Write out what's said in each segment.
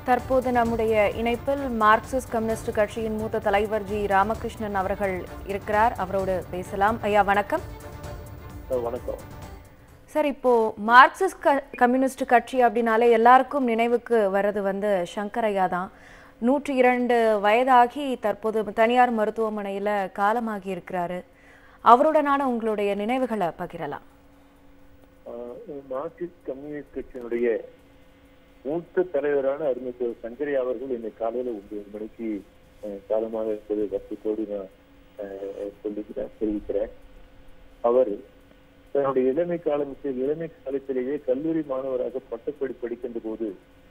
தற்போது நம்முடைய இணைப்பில் மார்க்சிஸ்ட் கம்யூனிஸ்ட் கட்சியின் மூத்த தலைவர் ஜி ராமகிருஷ்ணன் அவர்கள் இருக்கிறார் அவரோடு பேசலாம் ஐயா வணக்கம் சார் வணக்கம் சார் இப்போ மார்க்சிஸ்ட் க கம்யூனிஸ்ட் கட்சி அப்படின்னாலே எல்லாருக்கும் நினைவுக்கு வர்றது வந்து சங்கர் ஐயா தான் நூற்றி இரண்டு வயதாகி தற்போது தனியார் மருத்துவமனையில் காலமாகி இருக்கிறாரு அவருடனான உங்களுடைய நினைவுகளை பகிரலாம் ஆஹ் மார்க்சிஸ்ட் கம்யூனிஸ்ட் கட்சியினுடைய மூத்த தலைவரான அருமைத்தர் சங்கரி அவர்கள் இன்னைக்கு காலையில ஒன்பது மணிக்கு ஆஹ் காலமாக இருப்பது வருத்தத்தோடு நான் ஆஹ் சொல்லிக்கிறேன் தெரிவிக்கிறேன் அவர் தன்னுடைய இளமை காலத்தில் இளமை காலத்திலேயே கல்லூரி மாணவராக பட்டப்படி படிக்கின்ற போது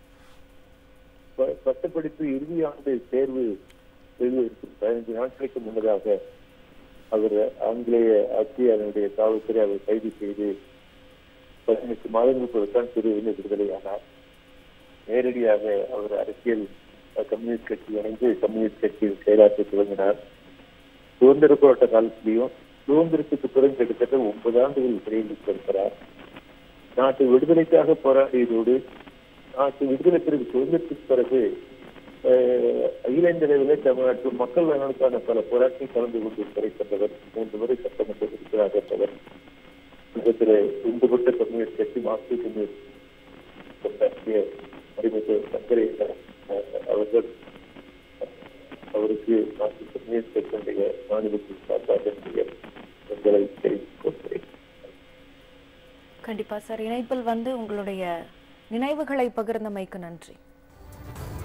ப- பட்டப்படிப்பு இறுதி ஆண்டு தேர்வு எழுதுவதற்கு பதினைந்து நாட்களுக்கு முன்னதாக அவர் ஆங்கிலேய ஆட்சி அதனுடைய காவல்துறை அவர் கைது செய்து பதினெட்டு மாதங்களுக்கு தான் சிறுவிருந்து விடுதலையானார் நேரடியாக அவர் அரசியல் அஹ், கம்யூனிஸ்ட் கட்சி இணைந்து கம்யூனிஸ்ட் கட்சியில் செயலாற்ற துவங்கினார் சுதந்திர போராட்ட காலத்திலையும் சுதந்திரத்துக்கு பிறகு கிட்டத்தட்ட ஒன்பது ஆண்டுகள் சிறையில் இருக்கிறார் நாட்டு விடுதலைக்காக போராடியதோடு நாட்டு விடுதலை பிறகு சுதந்திரத்துக்கு பிறகு அஹ், அகில இந்திய அளவில் தமிழ்நாட்டு மக்கள் நலனுக்கான பல போராட்டத்தில் கலந்து கொண்டு கிடைக்கின்றவர் மூன்று முறை சட்டமன்ற உறுப்பினராக இருந்தவர் உலகத்தில் ஒன்றுபட்ட கம்யூனிஸ்ட் கட்சி மார்க்சிஸ்ட் கம்யூனிஸ்ட் கட்சிய அறிமுக சங்கரை அஹ், அவர்கள் அவருக்கு மார்க்சிஸ்ட் கம்யூனிஸ்ட் கட்சியினுடைய மாநிலத்தின் சார்பாக என்னுடைய எங்களை தெரிவித்துக் கொள்கிறேன் கண்டிப்பா சார் இணைப்பில் வந்து உங்களுடைய நினைவுகளை பகிர்ந்தமைக்கு நன்றி